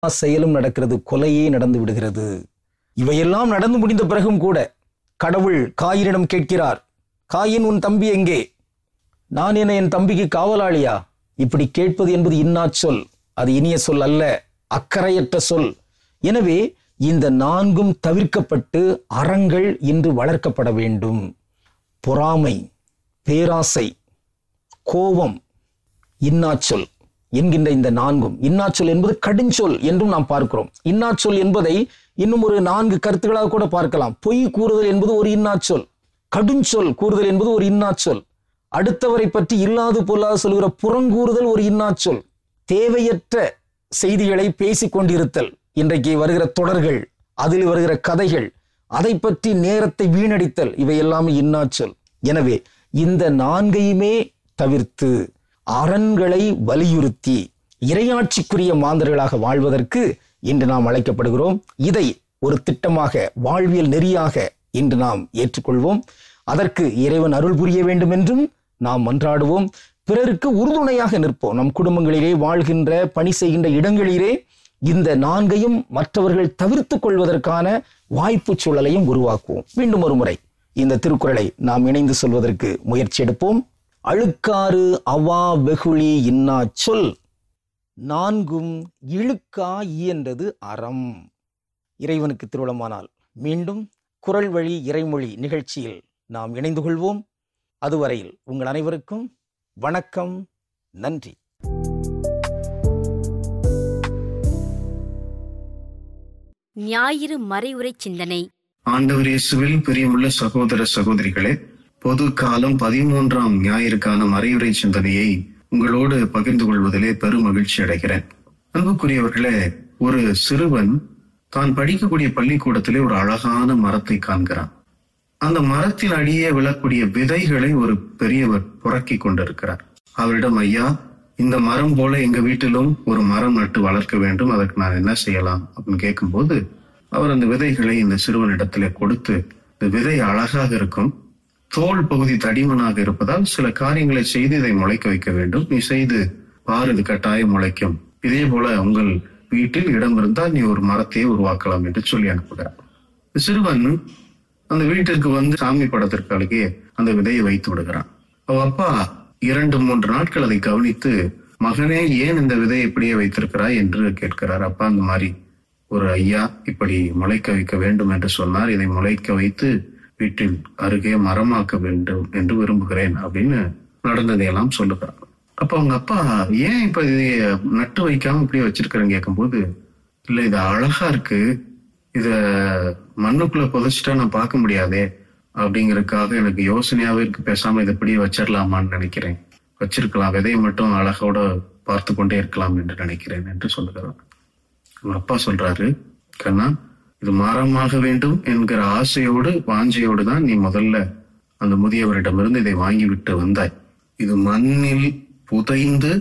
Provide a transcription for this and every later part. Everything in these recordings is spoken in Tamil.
செயலும் நடக்கிறது கொலையே நடந்து விடுகிறது இவையெல்லாம் நடந்து முடிந்த பிறகும் கூட கடவுள் காயினிடம் கேட்கிறார் காயின் உன் தம்பி எங்கே நான் என்ன என் தம்பிக்கு காவலாளியா இப்படி கேட்பது என்பது இன்னா சொல் அது இனிய சொல் அல்ல அக்கறையற்ற சொல் எனவே இந்த நான்கும் தவிர்க்கப்பட்டு அறங்கள் இன்று வளர்க்கப்பட வேண்டும் பொறாமை பேராசை கோபம் இன்னாச்சொல் என்கின்ற இந்த நான்கும் இன்னாச்சொல் என்பது கடுஞ்சொல் என்றும் நாம் பார்க்கிறோம் இன்னாச்சொல் என்பதை இன்னும் ஒரு நான்கு கருத்துக்களாக கூட பார்க்கலாம் பொய் கூறுதல் என்பது ஒரு இன்னாச்சொல் கடுஞ்சொல் கூறுதல் என்பது ஒரு இன்னாச்சொல் அடுத்தவரை பற்றி இல்லாது பொல்லாது சொல்கிற புறங்கூறுதல் ஒரு இன்னாச்சொல் தேவையற்ற செய்திகளை பேசிக் கொண்டிருத்தல் இன்றைக்கு வருகிற தொடர்கள் அதில் வருகிற கதைகள் அதை பற்றி நேரத்தை வீணடித்தல் இவை எல்லாமே இன்னாச்சொல் எனவே இந்த நான்கையுமே தவிர்த்து அரண்களை வலியுறுத்தி இரையாட்சிக்குரிய மாந்தர்களாக வாழ்வதற்கு இன்று நாம் அழைக்கப்படுகிறோம் இதை ஒரு திட்டமாக வாழ்வியல் நெறியாக இன்று நாம் ஏற்றுக்கொள்வோம் அதற்கு இறைவன் அருள் புரிய வேண்டும் என்றும் நாம் மன்றாடுவோம் பிறருக்கு உறுதுணையாக நிற்போம் நம் குடும்பங்களிலே வாழ்கின்ற பணி செய்கின்ற இடங்களிலே இந்த நான்கையும் மற்றவர்கள் தவிர்த்துக் கொள்வதற்கான வாய்ப்பு சூழலையும் உருவாக்குவோம் மீண்டும் ஒரு முறை இந்த திருக்குறளை நாம் இணைந்து சொல்வதற்கு முயற்சி எடுப்போம் அழுக்காறு அவா வெகுளி இன்னா சொல் நான்கும் இழுக்கா இயன்றது அறம் இறைவனுக்கு திருவிழமானால் மீண்டும் குரல் வழி இறைமொழி நிகழ்ச்சியில் நாம் இணைந்து கொள்வோம் அதுவரையில் உங்கள் அனைவருக்கும் வணக்கம் நன்றி ஞாயிறு மறைவுரை சிந்தனை ஆண்டவர் இயேசுவில் பிரியமுள்ள சகோதர சகோதரிகளே பொது காலம் பதிமூன்றாம் ஞாயிற்கான மறையுறை சிந்தனையை உங்களோடு பகிர்ந்து கொள்வதிலே பெரும் மகிழ்ச்சி அடைகிறேன் அன்புக்குரியவர்களே ஒரு சிறுவன் தான் படிக்கக்கூடிய பள்ளிக்கூடத்திலே ஒரு அழகான மரத்தை காண்கிறான் அந்த மரத்தின் அடியே விழக்கூடிய விதைகளை ஒரு பெரியவர் புறக்கி கொண்டிருக்கிறார் அவரிடம் ஐயா இந்த மரம் போல எங்க வீட்டிலும் ஒரு மரம் நட்டு வளர்க்க வேண்டும் அதற்கு நான் என்ன செய்யலாம் அப்படின்னு கேட்கும்போது அவர் அந்த விதைகளை இந்த சிறுவனிடத்திலே கொடுத்து இந்த விதை அழகாக இருக்கும் தோல் பகுதி தடிமனாக இருப்பதால் சில காரியங்களை செய்து இதை முளைக்க வைக்க வேண்டும் நீ செய்து பாரு இது கட்டாயம் முளைக்கும் இதே போல உங்கள் வீட்டில் இடம் இருந்தால் நீ ஒரு மரத்தையே உருவாக்கலாம் என்று சொல்லி அனுப்புகிறார் இந்த சிறுவன் அந்த வீட்டிற்கு வந்து சாமி படத்திற்கு அருகே அந்த விதையை வைத்து விடுகிறான் அவ அப்பா இரண்டு மூன்று நாட்கள் அதை கவனித்து மகனே ஏன் இந்த விதையை இப்படியே வைத்திருக்கிறாய் என்று கேட்கிறார் அப்பா அந்த மாதிரி ஒரு ஐயா இப்படி முளைக்க வைக்க வேண்டும் என்று சொன்னார் இதை முளைக்க வைத்து வீட்டில் அருகே மரமாக்க வேண்டும் என்று விரும்புகிறேன் அப்படின்னு நடந்ததையெல்லாம் சொல்லுகிறார் அப்ப அவங்க அப்பா ஏன் இப்ப இதை நட்டு வைக்காம இப்படியே வச்சிருக்கிறேன்னு கேட்கும்போது இல்ல இது அழகா இருக்கு இத மண்ணுக்குள்ள புதைச்சிட்டா நான் பார்க்க முடியாதே அப்படிங்கறதுக்காக எனக்கு யோசனையாவே இருக்கு பேசாம இதை இப்படியே வச்சிடலாமான்னு நினைக்கிறேன் வச்சிருக்கலாம் விதையை மட்டும் அழகோட பார்த்து கொண்டே இருக்கலாம் என்று நினைக்கிறேன் என்று சொல்லுகிறார் அவங்க அப்பா சொல்றாரு கண்ணா இது மரமாக வேண்டும் என்கிற ஆசையோடு வாஞ்சையோடு தான் நீ முதல்ல அந்த முதியவரிடமிருந்து இதை வாங்கி விட்டு வந்தாய் இது மண்ணில் புதைந்து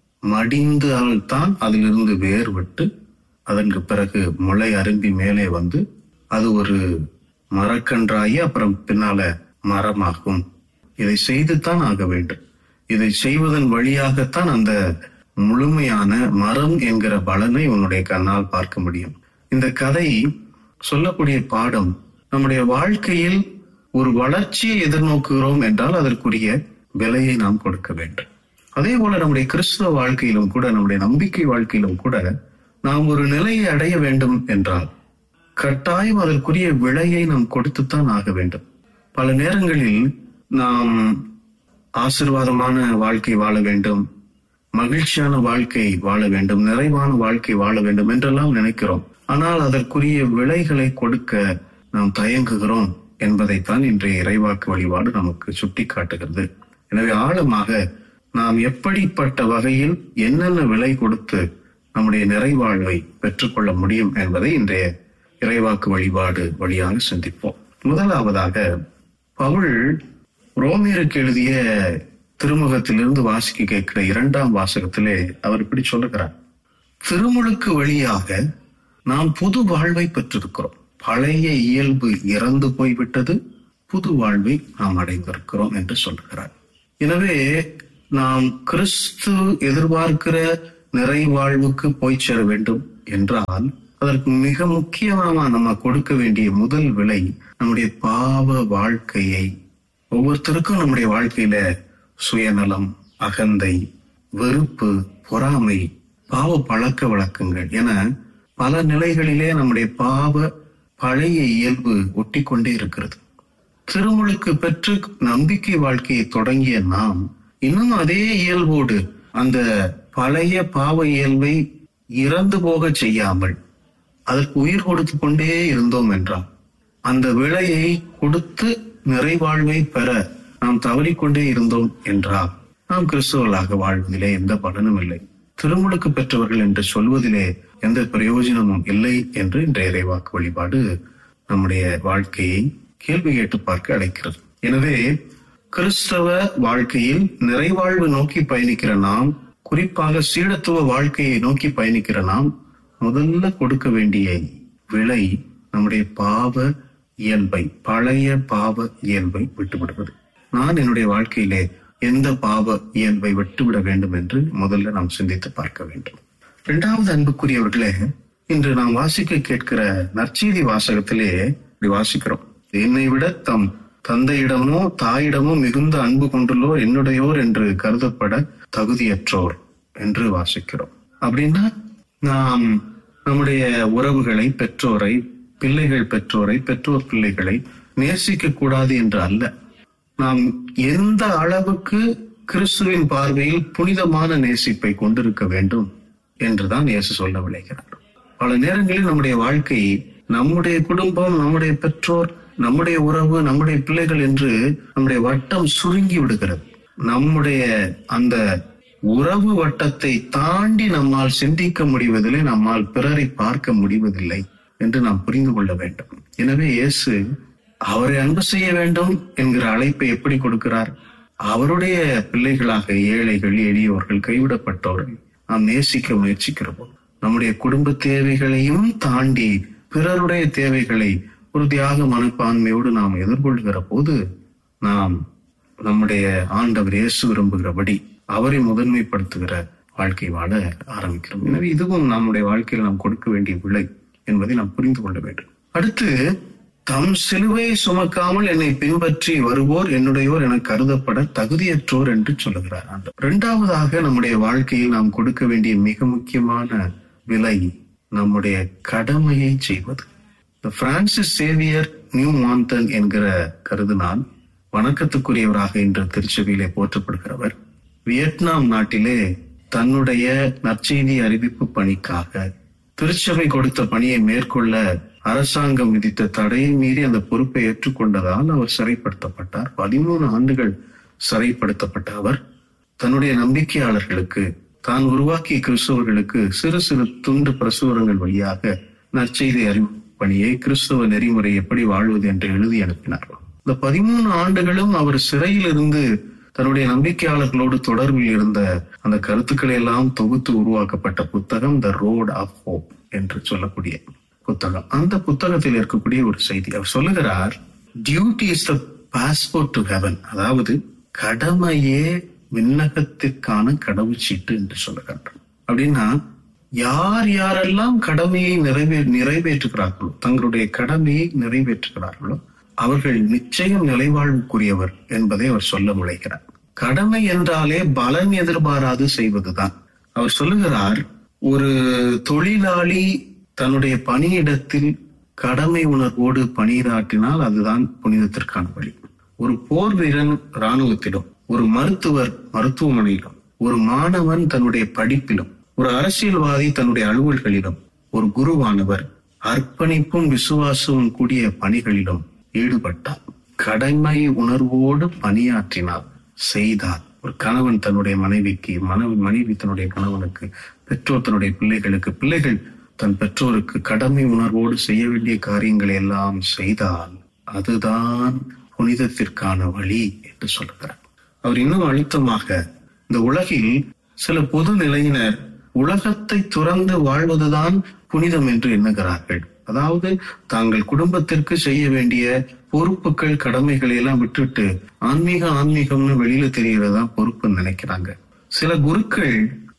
மடிந்தால் தான் அதிலிருந்து வேர்விட்டு அதற்கு பிறகு முளை அரும்பி மேலே வந்து அது ஒரு மரக்கன்றாகி அப்புறம் பின்னால மரமாகும் இதை செய்துத்தான் ஆக வேண்டும் இதை செய்வதன் வழியாகத்தான் அந்த முழுமையான மரம் என்கிற பலனை உன்னுடைய கண்ணால் பார்க்க முடியும் இந்த கதை சொல்லக்கூடிய பாடம் நம்முடைய வாழ்க்கையில் ஒரு வளர்ச்சியை எதிர்நோக்குகிறோம் என்றால் அதற்குரிய விலையை நாம் கொடுக்க வேண்டும் அதே போல நம்முடைய கிறிஸ்துவ வாழ்க்கையிலும் கூட நம்முடைய நம்பிக்கை வாழ்க்கையிலும் கூட நாம் ஒரு நிலையை அடைய வேண்டும் என்றால் கட்டாயம் அதற்குரிய விலையை நாம் கொடுத்துத்தான் ஆக வேண்டும் பல நேரங்களில் நாம் ஆசிர்வாதமான வாழ்க்கை வாழ வேண்டும் மகிழ்ச்சியான வாழ்க்கை வாழ வேண்டும் நிறைவான வாழ்க்கை வாழ வேண்டும் என்றெல்லாம் நினைக்கிறோம் ஆனால் அதற்குரிய விலைகளை கொடுக்க நாம் தயங்குகிறோம் என்பதைத்தான் இன்றைய இறைவாக்கு வழிபாடு நமக்கு சுட்டி காட்டுகிறது எனவே ஆழமாக நாம் எப்படிப்பட்ட வகையில் என்னென்ன விலை கொடுத்து நம்முடைய நிறைவாழ்வை பெற்றுக்கொள்ள முடியும் என்பதை இன்றைய இறைவாக்கு வழிபாடு வழியாக சிந்திப்போம் முதலாவதாக பவுல் ரோமியருக்கு எழுதிய திருமுகத்திலிருந்து வாசிக்க கேட்கிற இரண்டாம் வாசகத்திலே அவர் இப்படி சொல்லுகிறார் திருமுழுக்கு வழியாக நாம் புது வாழ்வை பெற்றிருக்கிறோம் பழைய இயல்பு இறந்து போய்விட்டது புது வாழ்வை நாம் அடைந்திருக்கிறோம் என்று சொல்லுகிறார் எனவே நாம் கிறிஸ்து எதிர்பார்க்கிற நிறைவாழ்வுக்கு போய் சேர வேண்டும் என்றால் அதற்கு மிக முக்கியமா நம்ம கொடுக்க வேண்டிய முதல் விலை நம்முடைய பாவ வாழ்க்கையை ஒவ்வொருத்தருக்கும் நம்முடைய வாழ்க்கையில சுயநலம் அகந்தை வெறுப்பு பொறாமை பாவ பழக்க வழக்கங்கள் என பல நிலைகளிலே நம்முடைய பாவ பழைய இயல்பு ஒட்டி கொண்டே இருக்கிறது திருமுழுக்கு பெற்று நம்பிக்கை வாழ்க்கையை தொடங்கிய நாம் இன்னும் அதே இயல்போடு அந்த பழைய பாவ இயல்பை இறந்து போக செய்யாமல் அதற்கு உயிர் கொடுத்து கொண்டே இருந்தோம் என்றால் அந்த விலையை கொடுத்து நிறைவாழ்வை பெற நாம் தவறிக்கொண்டே இருந்தோம் என்றால் நாம் கிறிஸ்தவர்களாக வாழ்வதிலே எந்த பலனும் இல்லை திருமுழுக்கு பெற்றவர்கள் என்று சொல்வதிலே எந்த பிரயோஜனமும் இல்லை என்று இன்றைய இறைவாக்கு வழிபாடு நம்முடைய வாழ்க்கையை கேள்வி கேட்டு பார்க்க அழைக்கிறது எனவே கிறிஸ்தவ வாழ்க்கையில் நிறைவாழ்வு நோக்கி பயணிக்கிற நாம் குறிப்பாக சீடத்துவ வாழ்க்கையை நோக்கி பயணிக்கிற நாம் முதல்ல கொடுக்க வேண்டிய விலை நம்முடைய பாவ இயல்பை பழைய பாவ இயல்பை விட்டுவிடுவது நான் என்னுடைய வாழ்க்கையிலே எந்த பாவ இயல்பை விட்டுவிட வேண்டும் என்று முதல்ல நாம் சிந்தித்து பார்க்க வேண்டும் இரண்டாவது அன்புக்குரியவர்களே இன்று நாம் வாசிக்க கேட்கிற நற்செய்தி வாசகத்திலே இப்படி வாசிக்கிறோம் என்னை விட தம் தந்தையிடமோ தாயிடமோ மிகுந்த அன்பு கொண்டுள்ளோர் என்னுடையோர் என்று கருதப்பட தகுதியற்றோர் என்று வாசிக்கிறோம் அப்படின்னா நாம் நம்முடைய உறவுகளை பெற்றோரை பிள்ளைகள் பெற்றோரை பெற்றோர் பிள்ளைகளை நேசிக்க கூடாது என்று அல்ல நாம் எந்த அளவுக்கு கிறிஸ்துவின் பார்வையில் புனிதமான நேசிப்பை கொண்டிருக்க வேண்டும் என்றுதான் இயேசு சொல்ல விளைகிறார் பல நேரங்களில் நம்முடைய வாழ்க்கை நம்முடைய குடும்பம் நம்முடைய பெற்றோர் நம்முடைய உறவு நம்முடைய பிள்ளைகள் என்று நம்முடைய வட்டம் சுருங்கி விடுகிறது நம்முடைய அந்த உறவு வட்டத்தை தாண்டி நம்மால் சிந்திக்க முடிவதில்லை நம்மால் பிறரை பார்க்க முடிவதில்லை என்று நாம் புரிந்து கொள்ள வேண்டும் எனவே இயேசு அவரை அன்பு செய்ய வேண்டும் என்கிற அழைப்பை எப்படி கொடுக்கிறார் அவருடைய பிள்ளைகளாக ஏழைகள் எளியோர்கள் கைவிடப்பட்டவர்கள் நாம் நேசிக்க முயற்சிக்கிற போது நம்முடைய குடும்ப தேவைகளையும் தாண்டி பிறருடைய தேவைகளை ஒரு தியாக மனப்பான்மையோடு நாம் எதிர்கொள்கிற போது நாம் நம்முடைய ஆண்டவர் இயேசு விரும்புகிறபடி அவரை முதன்மைப்படுத்துகிற வாழ்க்கை வாழ ஆரம்பிக்கிறோம் எனவே இதுவும் நம்முடைய வாழ்க்கையில் நாம் கொடுக்க வேண்டிய விலை என்பதை நாம் புரிந்து கொள்ள வேண்டும் அடுத்து தம் சிலுவை சுமக்காமல் என்னை பின்பற்றி வருவோர் என்னுடையோர் என கருதப்பட தகுதியற்றோர் என்று சொல்லுகிறார் ஆண்டவர் இரண்டாவதாக நம்முடைய வாழ்க்கையில் நாம் கொடுக்க வேண்டிய மிக முக்கியமான விலை நம்முடைய கடமையை செய்வது பிரான்சிஸ் சேவியர் நியூ மாந்தன் என்கிற கருதினால் வணக்கத்துக்குரியவராக இன்று திருச்சபையிலே போற்றப்படுகிறவர் வியட்நாம் நாட்டிலே தன்னுடைய நற்செய்தி அறிவிப்பு பணிக்காக திருச்சபை கொடுத்த பணியை மேற்கொள்ள அரசாங்கம் விதித்த தடையை மீறி அந்த பொறுப்பை ஏற்றுக்கொண்டதால் அவர் சிறைப்படுத்தப்பட்டார் பதிமூணு ஆண்டுகள் சிறைப்படுத்தப்பட்ட அவர் தன்னுடைய நம்பிக்கையாளர்களுக்கு தான் உருவாக்கிய கிறிஸ்தவர்களுக்கு சிறு சிறு துண்டு பிரசுரங்கள் வழியாக நற்செய்தி அறிவு பணியை கிறிஸ்தவ நெறிமுறை எப்படி வாழ்வது என்று எழுதி அனுப்பினார் இந்த பதிமூணு ஆண்டுகளும் அவர் சிறையில் இருந்து தன்னுடைய நம்பிக்கையாளர்களோடு தொடர்பில் இருந்த அந்த கருத்துக்களை எல்லாம் தொகுத்து உருவாக்கப்பட்ட புத்தகம் த ரோட் ஆஃப் ஹோப் என்று சொல்லக்கூடிய புத்தகம் அந்த புத்தகத்தில் இருக்கக்கூடிய ஒரு செய்தி அவர் சொல்லுகிறார் duty is the passport to heaven அதாவது கடமையே விண்ணகத்திற்கான கடவுச்சீட்டு என்று சொல்லுகிறார் அப்படின்னா யார் யாரெல்லாம் கடமையை நிறைவே நிறைவேற்றுகிறார்களோ தங்களுடைய கடமையை நிறைவேற்றுகிறார்களோ அவர்கள் நிச்சயம் நிலைவாழ்வுக்குரியவர் என்பதை அவர் சொல்ல முளைக்கிறார் கடமை என்றாலே பலன் எதிர்பாராது செய்வதுதான் அவர் சொல்லுகிறார் ஒரு தொழிலாளி தன்னுடைய பணியிடத்தில் கடமை உணர்வோடு பணியாற்றினால் அதுதான் புனிதத்திற்கான வழி ஒரு போர் வீரன் இராணுவத்திலும் ஒரு மருத்துவர் மருத்துவமனையிலும் ஒரு மாணவன் தன்னுடைய படிப்பிலும் ஒரு அரசியல்வாதி தன்னுடைய அலுவல்களிலும் ஒரு குருவானவர் அர்ப்பணிப்பும் விசுவாசமும் கூடிய பணிகளிலும் ஈடுபட்டார் கடமை உணர்வோடு பணியாற்றினார் செய்தார் ஒரு கணவன் தன்னுடைய மனைவிக்கு மனைவி மனைவி தன்னுடைய கணவனுக்கு பெற்றோர் தன்னுடைய பிள்ளைகளுக்கு பிள்ளைகள் தன் பெற்றோருக்கு கடமை உணர்வோடு செய்ய வேண்டிய காரியங்களை எல்லாம் செய்தால் அதுதான் புனிதத்திற்கான வழி என்று சொல்லுகிறார் அவர் இன்னும் அழுத்தமாக இந்த உலகில் சில பொது நிலையினர் உலகத்தை துறந்து வாழ்வதுதான் புனிதம் என்று எண்ணுகிறார்கள் அதாவது தாங்கள் குடும்பத்திற்கு செய்ய வேண்டிய பொறுப்புகள் கடமைகளை எல்லாம் விட்டுட்டு ஆன்மீக ஆன்மீகம்னு வெளியில தெரியறதா பொறுப்புன்னு நினைக்கிறாங்க சில குருக்கள்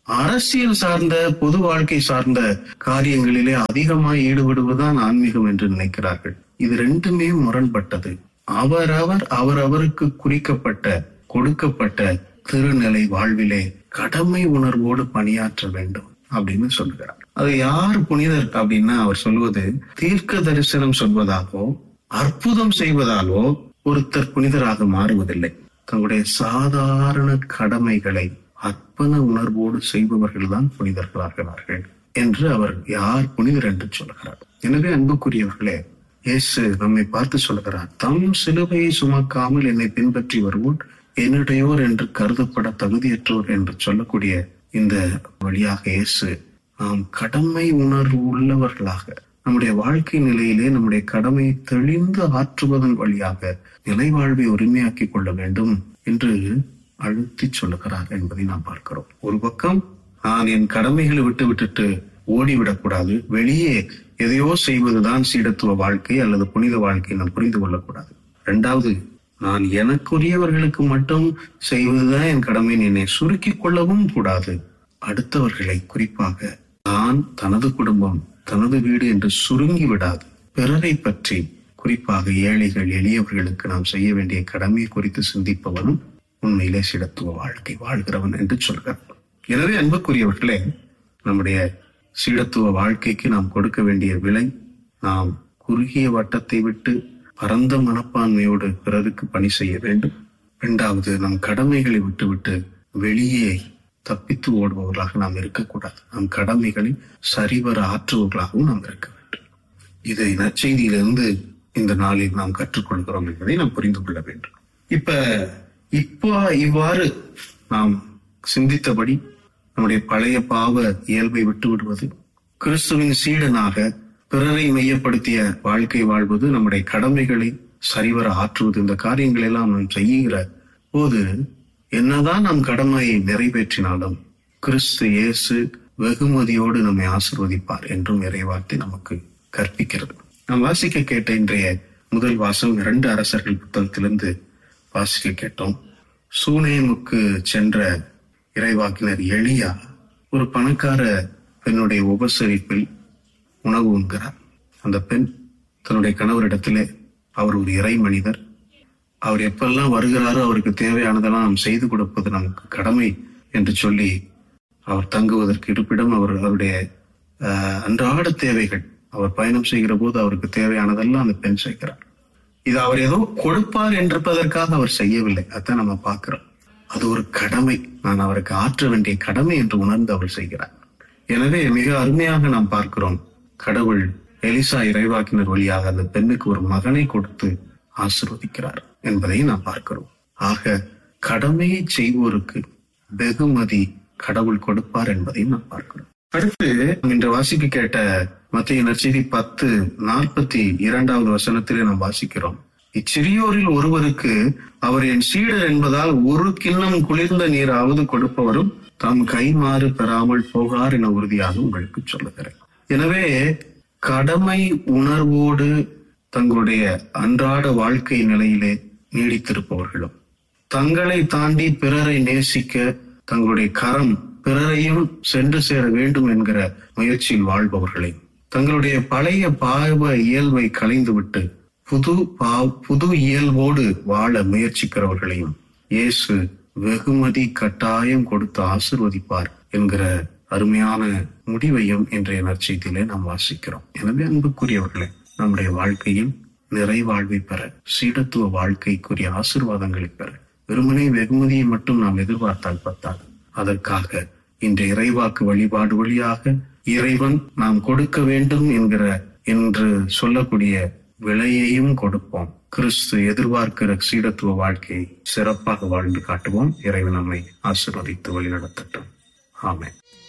அரசியல் சார்ந்த பொது வாழ்க்கை சார்ந்த காரியங்களிலே அதிகமாய் ஈடுபடுவதுதான் ஆன்மீகம் என்று நினைக்கிறார்கள் இது ரெண்டுமே முரண்பட்டது அவரவர் அவரவருக்கு குறிக்கப்பட்ட கொடுக்கப்பட்ட திருநிலை வாழ்விலே கடமை உணர்வோடு பணியாற்ற வேண்டும் அப்படின்னு சொல்லுகிறார் அது யார் புனிதர் அப்படின்னா அவர் சொல்வது தீர்க்க தரிசனம் சொல்வதாகவோ அற்புதம் செய்வதாலோ ஒருத்தர் புனிதராக மாறுவதில்லை தங்களுடைய சாதாரண கடமைகளை அர்ப்பண உணர்வோடு செய்பவர்கள் தான் புனிதர்களாகிறார்கள் என்று அவர் யார் புனிதர் என்று சொல்கிறார் எனவே அன்புக்குரியவர்களே இயேசு நம்மை பார்த்து சொல்கிறார் தம் சிலுவையை சுமக்காமல் என்னை பின்பற்றி வருவோர் என்னுடையோர் என்று கருதப்பட தகுதியற்றோர் என்று சொல்லக்கூடிய இந்த வழியாக இயேசு நாம் கடமை உணர்வு உள்ளவர்களாக நம்முடைய வாழ்க்கை நிலையிலே நம்முடைய கடமையை தெளிந்து ஆற்றுவதன் வழியாக நிலைவாழ்வை உரிமையாக்கிக் கொள்ள வேண்டும் என்று அழுத்தி சொல்லுகிறார் என்பதை நாம் பார்க்கிறோம் ஒரு பக்கம் நான் என் கடமைகளை விட்டு விட்டுட்டு ஓடிவிடக்கூடாது வெளியே எதையோ செய்வதுதான் சீடத்துவ வாழ்க்கை அல்லது புனித வாழ்க்கை நாம் புரிந்து கொள்ளக்கூடாது இரண்டாவது நான் எனக்குரியவர்களுக்கு மட்டும் செய்வதுதான் என் கடமை என்னை சுருக்கிக் கொள்ளவும் கூடாது அடுத்தவர்களை குறிப்பாக தான் தனது குடும்பம் தனது வீடு என்று சுருங்கி விடாது பிறரை பற்றி குறிப்பாக ஏழைகள் எளியவர்களுக்கு நாம் செய்ய வேண்டிய கடமையை குறித்து சிந்திப்பவனும் உண்மையிலே சிடத்துவ வாழ்க்கை வாழ்கிறவன் என்று சொல்கிறார் எனவே அன்புக்குரியவர்களே நம்முடைய சீடத்துவ வாழ்க்கைக்கு நாம் கொடுக்க வேண்டிய விலை நாம் குறுகிய வட்டத்தை விட்டு பரந்த மனப்பான்மையோடு பிறருக்கு பணி செய்ய வேண்டும் இரண்டாவது நம் கடமைகளை விட்டுவிட்டு வெளியே தப்பித்து ஓடுபவர்களாக நாம் இருக்கக்கூடாது நம் கடமைகளை சரிவர ஆற்றுபவர்களாகவும் நாம் இருக்க வேண்டும் இதை நற்செய்தியிலிருந்து இந்த நாளில் நாம் கற்றுக்கொள்கிறோம் என்பதை நாம் புரிந்து கொள்ள வேண்டும் இப்ப இப்போ இவ்வாறு நாம் சிந்தித்தபடி நம்முடைய பழைய பாவ இயல்பை விட்டு விடுவது கிறிஸ்துவின் சீடனாக பிறரை மையப்படுத்திய வாழ்க்கை வாழ்வது நம்முடைய கடமைகளை சரிவர ஆற்றுவது இந்த காரியங்களை எல்லாம் நாம் செய்கிற போது என்னதான் நம் கடமையை நிறைவேற்றினாலும் கிறிஸ்து இயேசு வெகுமதியோடு நம்மை ஆசிர்வதிப்பார் என்றும் இறைவார்த்தை நமக்கு கற்பிக்கிறது நாம் வாசிக்க கேட்ட இன்றைய முதல் வாசம் இரண்டு அரசர்கள் புத்தகத்திலிருந்து வாசிக்க கேட்டோம் சூனேமுக்கு சென்ற இறைவாக்கினர் எளியா ஒரு பணக்கார பெண்ணுடைய உபசரிப்பில் உணவு உண்கிறார் அந்த பெண் தன்னுடைய கணவரிடத்திலே அவர் ஒரு இறை மனிதர் அவர் எப்பெல்லாம் வருகிறாரோ அவருக்கு தேவையானதெல்லாம் நாம் செய்து கொடுப்பது நமக்கு கடமை என்று சொல்லி அவர் தங்குவதற்கு இருப்பிடம் அவர் அவருடைய ஆஹ், அன்றாட தேவைகள் அவர் பயணம் செய்கிற போது அவருக்கு தேவையானதெல்லாம் அந்த பெண் செய்கிறார் இது அவர் ஏதோ கொடுப்பார் என்றிருப்பதற்காக அவர் செய்யவில்லை அதான் நம்ம பார்க்கிறோம் அது ஒரு கடமை நான் அவருக்கு ஆற்ற வேண்டிய கடமை என்று உணர்ந்து அவர் செய்கிறார் எனவே மிக அருமையாக நாம் பார்க்கிறோம் கடவுள் எலிசா இறைவாக்கினர் வழியாக அந்த பெண்ணுக்கு ஒரு மகனை கொடுத்து ஆசிர்வதிக்கிறார் என்பதை நாம் பார்க்கிறோம் ஆக கடமையை செய்வோருக்கு வெகுமதி கடவுள் கொடுப்பார் என்பதை நாம் பார்க்கிறோம் அடுத்து இன்று வாசிக்க கேட்ட மத்திய நற்செய்தி பத்து நாற்பத்தி இரண்டாவது வசனத்திலே நாம் வாசிக்கிறோம் இச்சிறியோரில் ஒருவருக்கு அவர் என் சீடர் என்பதால் ஒரு கிண்ணம் குளிர்ந்த நீராவது கொடுப்பவரும் தம் கைமாறு பெறாமல் போகார் என உறுதியாக உங்களுக்கு சொல்லுகிறேன் எனவே கடமை உணர்வோடு தங்களுடைய அன்றாட வாழ்க்கை நிலையிலே நீடித்திருப்பவர்களும் தங்களை தாண்டி பிறரை நேசிக்க தங்களுடைய கரம் பிறரையும் சென்று சேர வேண்டும் என்கிற முயற்சியில் வாழ்பவர்களை தங்களுடைய பழைய பாவ இயல்பை களைந்துவிட்டு புது பாவ் புது இயல்போடு வாழ முயற்சிக்கிறவர்களையும் இயேசு வெகுமதி கட்டாயம் கொடுத்து ஆசிர்வதிப்பார் என்கிற அருமையான முடிவையும் இன்றைய நற்செய்தியிலே நாம் வாசிக்கிறோம் எனவே அன்புக்குரியவர்களே நம்முடைய வாழ்க்கையில் நிறைவாழ்வை பெற சீடத்துவ வாழ்க்கைக்குரிய ஆசிர்வாதங்களை பெற வெறுமனே வெகுமதியை மட்டும் நாம் எதிர்பார்த்தால் பத்தாது அதற்காக இந்த இறைவாக்கு வழிபாடு வழியாக இறைவன் நாம் கொடுக்க வேண்டும் என்கிற என்று சொல்லக்கூடிய விலையையும் கொடுப்போம் கிறிஸ்து எதிர்பார்க்கிற சீடத்துவ வாழ்க்கையை சிறப்பாக வாழ்ந்து காட்டுவோம் இறைவன் நம்மை ஆசீர்வதித்து வழிநடத்தட்டும் ஆமென்